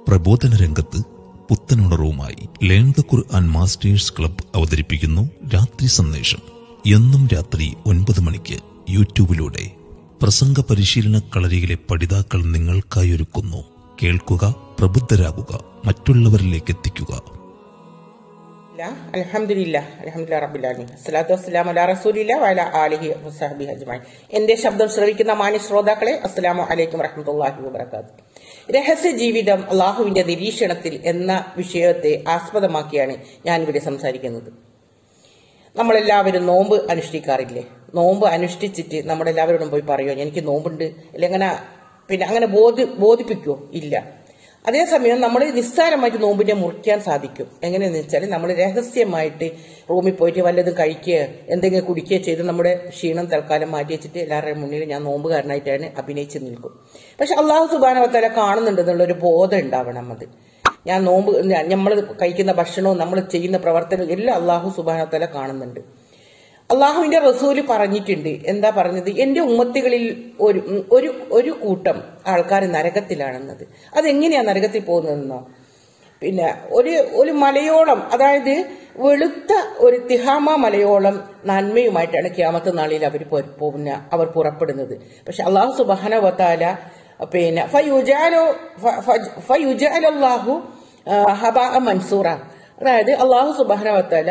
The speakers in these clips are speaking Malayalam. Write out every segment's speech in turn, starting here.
പ്രബോധന രംഗത്ത് പുത്തനുണർവുമായി learn the Quran masters club അവതരിപ്പിക്കുന്നു രാത്രി സന്ദേശം എന്നും രാത്രി ഒൻപത് മണിക്ക് യൂട്യൂബിലൂടെ പ്രസംഗ പരിശീലന കളരിയിലെ പഠിതാക്കൾ നിങ്ങൾക്കായി ഒരുക്കുന്നു കേൾക്കുക പ്രബുദ്ധരാകുക മറ്റുള്ളവരിലേക്ക് എത്തിക്കുക അലഹമില്ല അലഹമില്ല റബിലാലി അസ്സലാത്തു വസ്സലാം അല റസൂലില്ല വല ആലിഹി വസഹബി അജ്മായി എന്റെ ശബ്ദം ശ്രവിക്കുന്ന മാന്യ ശ്രോതാക്കളെ അസ്സലാമു അലൈക്കും വറഹമത്തല്ലാഹി വബർക്കാത്തു രഹസ്യ ജീവിതം അള്ളാഹുവിന്റെ നിരീക്ഷണത്തിൽ എന്ന വിഷയത്തെ ആസ്പദമാക്കിയാണ് ഞാനിവിടെ സംസാരിക്കുന്നത് നമ്മളെല്ലാവരും നോമ്പ് അനുഷ്ഠിക്കാറില്ലേ നോമ്പ് അനുഷ്ഠിച്ചിട്ട് നമ്മളെല്ലാവരോടും പോയി പറയുമോ എനിക്ക് നോമ്പുണ്ട് അല്ലെങ്കിൽ അങ്ങനെ പിന്നെ അങ്ങനെ ബോധി ബോധിപ്പിക്കുമോ ഇല്ല അതേസമയം നമ്മൾ നിസ്സാരമായിട്ട് നോമ്പിനെ മുറിക്കാൻ സാധിക്കും എങ്ങനെയെന്ന് വെച്ചാൽ നമ്മൾ രഹസ്യമായിട്ട് റൂമിൽ പോയിട്ട് വല്ലതും കഴിക്കുക എന്തെങ്കിലും കുടിക്കുകയോ ചെയ്ത് നമ്മുടെ ക്ഷീണം തൽക്കാലം മാറ്റി വെച്ചിട്ട് എല്ലാവരുടെയും മുന്നിൽ ഞാൻ നോമ്പുകാരനായിട്ടാണ് അഭിനയിച്ച് നിൽക്കും പക്ഷെ അള്ളാഹു സുബാനവത്തല കാണുന്നുണ്ടെന്നുള്ളൊരു ബോധം ഉണ്ടാവണം അത് ഞാൻ നോമ്പ് നമ്മൾ കഴിക്കുന്ന ഭക്ഷണവും നമ്മൾ ചെയ്യുന്ന പ്രവർത്തനവും എല്ലാം അള്ളാഹു സുബാനവത്തല കാണുന്നുണ്ട് അള്ളാഹുവിന്റെ റസൂല് പറഞ്ഞിട്ടുണ്ട് എന്താ പറഞ്ഞത് എന്റെ ഉമ്മത്തികളിൽ ഒരു ഒരു ഒരു കൂട്ടം ആൾക്കാർ നരകത്തിലാണെന്നത് അതെങ്ങനെയാ നരകത്തിൽ പോകുന്നതെന്നോ പിന്നെ ഒരു ഒരു മലയോളം അതായത് വെളുത്ത ഒരു തിഹാമ മലയോളം നന്മയുമായിട്ടാണ് ക്യാമത്ത് നാളിൽ അവർ പിന്നെ അവർ പുറപ്പെടുന്നത് പക്ഷെ അള്ളാഹു സുബാന വത്താല പിന്നെ ഫയുജാലോ ഫയുജാലല്ലാഹു ഹബ മൻസൂറ അതായത് അള്ളാഹു സുബാന വത്താല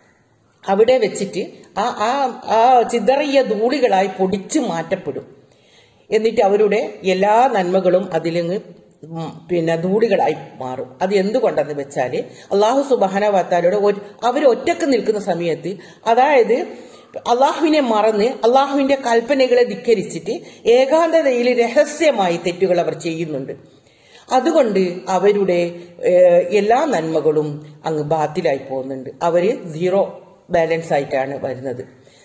അവിടെ വെച്ചിട്ട് ആ ആ ആ ചിതറിയ ധൂളികളായി പൊടിച്ചു മാറ്റപ്പെടും എന്നിട്ട് അവരുടെ എല്ലാ നന്മകളും അതിലിങ്ങ് പിന്നെ ധൂളികളായി മാറും അത് എന്തുകൊണ്ടെന്ന് വെച്ചാല് അള്ളാഹു സുബാന വാത്താലോട് അവർ ഒറ്റക്ക് നിൽക്കുന്ന സമയത്ത് അതായത് അള്ളാഹുവിനെ മറന്ന് അള്ളാഹുവിന്റെ കൽപ്പനകളെ ധിക്കരിച്ചിട്ട് ഏകാന്തതയിൽ രഹസ്യമായി തെറ്റുകൾ അവർ ചെയ്യുന്നുണ്ട് അതുകൊണ്ട് അവരുടെ എല്ലാ നന്മകളും അങ്ങ് ബാത്തിലായി പോകുന്നുണ്ട് അവര് സീറോ ബാലൻസ് ആയിട്ടാണ് വരുന്നത്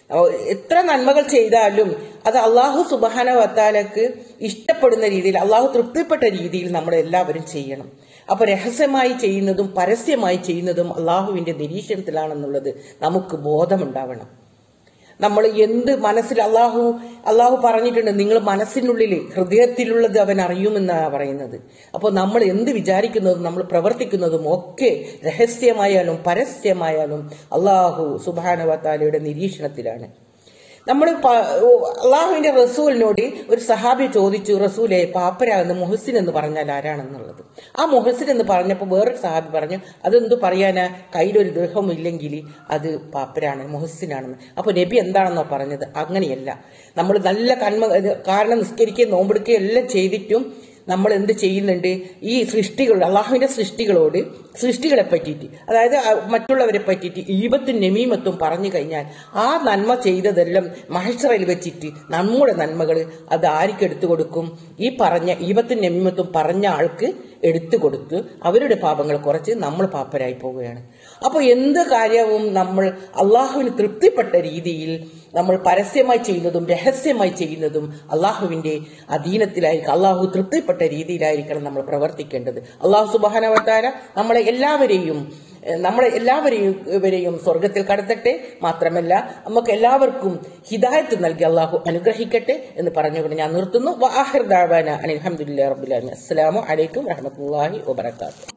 എത്ര നന്മകൾ ചെയ്താലും അത് അള്ളാഹു സുബാന വത്താലക്ക് ഇഷ്ടപ്പെടുന്ന രീതിയിൽ അള്ളാഹു തൃപ്തിപ്പെട്ട രീതിയിൽ നമ്മൾ എല്ലാവരും ചെയ്യണം അപ്പൊ രഹസ്യമായി ചെയ്യുന്നതും പരസ്യമായി ചെയ്യുന്നതും അള്ളാഹുവിന്റെ നിരീക്ഷണത്തിലാണെന്നുള്ളത് നമുക്ക് ബോധമുണ്ടാവണം നമ്മൾ എന്ത് മനസ്സിൽ അള്ളാഹു അള്ളാഹു പറഞ്ഞിട്ടുണ്ട് നിങ്ങൾ മനസ്സിനുള്ളിൽ ഹൃദയത്തിലുള്ളത് അവൻ അറിയുമെന്നാണ് പറയുന്നത് അപ്പോൾ നമ്മൾ എന്ത് വിചാരിക്കുന്നതും നമ്മൾ പ്രവർത്തിക്കുന്നതും ഒക്കെ രഹസ്യമായാലും പരസ്യമായാലും അള്ളാഹു സുബാനവത്താലയുടെ നിരീക്ഷണത്തിലാണ് നമ്മൾ അള്ളാഹുവിന്റെ റസൂലിനോട് ഒരു സഹാബി ചോദിച്ചു റസൂലെ പാപ്പരാകുന്ന മുഹസിൻ എന്ന് പറഞ്ഞാൽ ആരാണെന്നുള്ളത് ആ മുഹസിൻ എന്ന് പറഞ്ഞപ്പോൾ വേറൊരു സഹാബി പറഞ്ഞു അതെന്തു പറയാനാ കയ്യിലൊരു ദൃഹം ഇല്ലെങ്കിൽ അത് പാപ്പരാണ് മുഹസിനാണെന്ന് അപ്പൊ നബി എന്താണെന്നോ പറഞ്ഞത് അങ്ങനെയല്ല നമ്മൾ നല്ല കന്മ കാരണം നിസ്കരിക്കുകയും നോമ്പെടുക്കുകയും എല്ലാം ചെയ്തിട്ടും നമ്മൾ എന്ത് ചെയ്യുന്നുണ്ട് ഈ സൃഷ്ടികൾ അള്ളാഹുവിന്റെ സൃഷ്ടികളോട് സൃഷ്ടികളെ പറ്റിയിട്ട് അതായത് മറ്റുള്ളവരെ പറ്റിയിട്ട് ഈപത്തും നെമീമത്തും പറഞ്ഞു കഴിഞ്ഞാൽ ആ നന്മ ചെയ്തതെല്ലാം മഹേശ്വറയിൽ വെച്ചിട്ട് നമ്മുടെ നന്മകൾ അത് ആർക്ക് എടുത്തു കൊടുക്കും ഈ പറഞ്ഞ ഈപത്തും നെമീമത്തും പറഞ്ഞ ആൾക്ക് എടുത്തു കൊടുത്ത് അവരുടെ പാപങ്ങൾ കുറച്ച് നമ്മൾ പാപ്പരായി പോവുകയാണ് അപ്പോൾ എന്ത് കാര്യവും നമ്മൾ അള്ളാഹുവിന് തൃപ്തിപ്പെട്ട രീതിയിൽ നമ്മൾ പരസ്യമായി ചെയ്യുന്നതും രഹസ്യമായി ചെയ്യുന്നതും അള്ളാഹുവിന്റെ അധീനത്തിലായിരിക്കും അള്ളാഹു തൃപ്തിപ്പെട്ട രീതിയിലായിരിക്കണം നമ്മൾ പ്രവർത്തിക്കേണ്ടത് അള്ളാഹു സുബാനവത്താര നമ്മളെ എല്ലാവരെയും നമ്മളെ എല്ലാവരെയും ഇവരെയും സ്വർഗത്തിൽ കടത്തട്ടെ മാത്രമല്ല നമുക്ക് എല്ലാവർക്കും ഹിദായത്ത് നൽകി അള്ളാഹു അനുഗ്രഹിക്കട്ടെ എന്ന് പറഞ്ഞുകൊണ്ട് ഞാൻ നിർത്തുന്നു വാഹിർ ദാവാന അലഹമുല്ലാ റബുലാമി അസ്സലാമു അലൈക്കും വറഹമത്തല്ലാഹി വബർക്കാത്തു